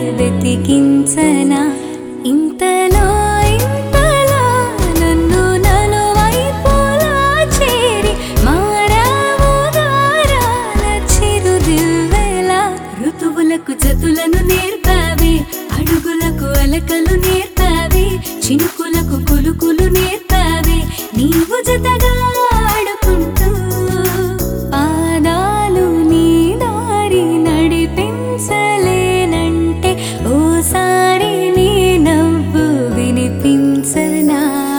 వెతికించనా ఇంతలో ఇంతలా నన్ను నలువైపులా చేరి మారావు గారాల చిరుదివ్వెలా ఋతువులకు జతులను నేర్పావి అడుగులకు అలకలు నేర్పావి చినుకులకు కులుకులు నేర్పావి నీవు జతగా ఆడుకుంటూ పాదాలు నీ దారి నడిపించలేనంటే ఓసారి నీ నవ్వు వినిపించనా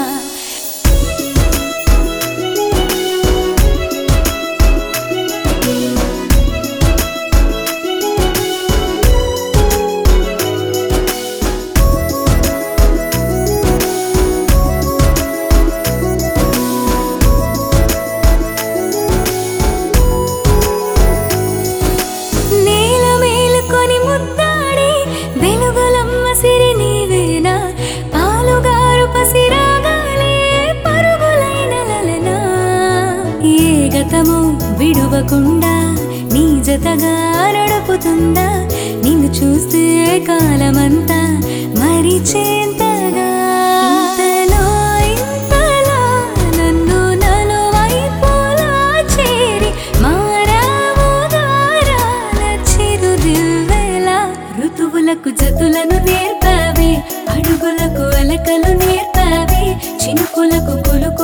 నేల మేలుకొని ముద్దాడి వెలుగులమ్మ సిరి నీవేనా పాలుగారు పసిరాగాలే పరుగులైన లలనా ఏ గతము విడువకుండా నీ జతగా నడుపుతుందా నిన్ను చూస్తే కాలమంతా మరిచేంతగా ఇంతలో ఇంతలా నన్ను నలువైపులా చేరి మారావు దారాల చిరుదివ్వెలా ఋతువులకు జతులను నేర్పావి అడుగులకు అలకలు నేర్పావి చినుకులకు కులుకు